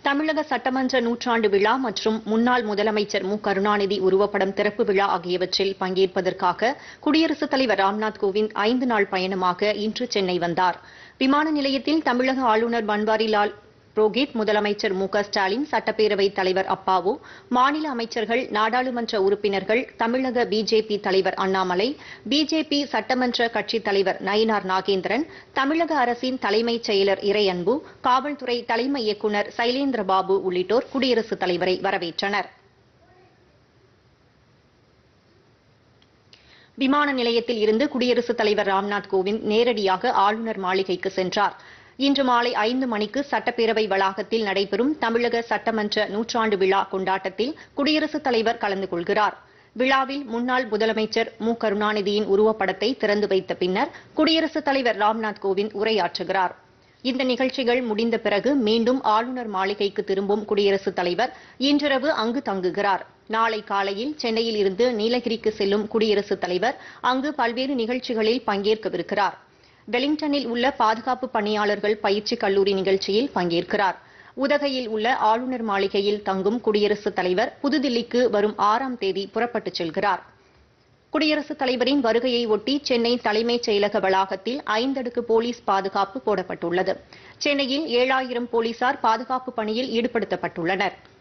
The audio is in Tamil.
தமிழக சட்டமன்ற நூற்றாண்டு விழா மற்றும் முன்னாள் முதலமைச்சர் மு கருணாநிதி உருவப்படம் திறப்பு விழா ஆகியவற்றில் பங்கேற்பதற்காக குடியரசுத் தலைவர் ராம்நாத் கோவிந்த் ஐந்து நாள் பயணமாக இன்று சென்னை வந்தார் விமான நிலையத்தில் தமிழக ஆளுநர் பன்வாரிலால் புரோஹித் முதலமைச்சர் மு க ஸ்டாலின் சட்டப்பேரவைத் தலைவர் அப்பாவு மாநில அமைச்சர்கள் நாடாளுமன்ற உறுப்பினர்கள் தமிழக பிஜேபி தலைவர் அண்ணாமலை பிஜேபி சட்டமன்ற கட்சித் தலைவர் நயினார் நாகேந்திரன் தமிழக அரசின் தலைமைச் செயலர் இறையன்பு காவல்துறை தலைமை இயக்குநர் சைலேந்திரபாபு உள்ளிட்டோர் குடியரசுத் தலைவரை வரவேற்றனர் விமான நிலையத்தில் இருந்து குடியரசுத் தலைவர் ராம்நாத் கோவிந்த் நேரடியாக ஆளுநர் மாளிகைக்கு சென்றார் இன்று மாலை ஐந்து மணிக்கு சட்டப்பேரவை வளாகத்தில் நடைபெறும் தமிழக சட்டமன்ற நூற்றாண்டு விழா கொண்டாட்டத்தில் குடியரசுத் தலைவர் கலந்து கொள்கிறார் விழாவில் முன்னாள் முதலமைச்சர் மு கருணாநிதியின் உருவப்படத்தை திறந்து வைத்த பின்னர் குடியரசுத் தலைவர் ராம்நாத் கோவிந்த் உரையாற்றுகிறார் இந்த நிகழ்ச்சிகள் முடிந்த பிறகு மீண்டும் ஆளுநர் மாளிகைக்கு திரும்பும் குடியரசுத் தலைவர் இன்றிரவு அங்கு தங்குகிறார் நாளை காலையில் சென்னையில் இருந்து நீலகிரிக்கு செல்லும் குடியரசுத் தலைவர் அங்கு பல்வேறு நிகழ்ச்சிகளில் பங்கேற்கவிருக்கிறார் வெலிங்டனில் உள்ள பாதுகாப்பு பணியாளர்கள் பயிற்சி கல்லூரி நிகழ்ச்சியில் பங்கேற்கிறார் உதகையில் உள்ள ஆளுநர் மாளிகையில் தங்கும் குடியரசுத் தலைவர் புதுதில்லிக்கு வரும் ஆறாம் தேதி புறப்பட்டுச் செல்கிறார் குடியரசுத் தலைவரின் வருகையை ஒட்டி சென்னை தலைமைச் செயலக வளாகத்தில் ஐந்தடுக்கு போலீஸ் பாதுகாப்பு போடப்பட்டுள்ளது சென்னையில் ஏழாயிரம் போலீசார் பாதுகாப்பு பணியில் ஈடுபடுத்தப்பட்டுள்ளனா்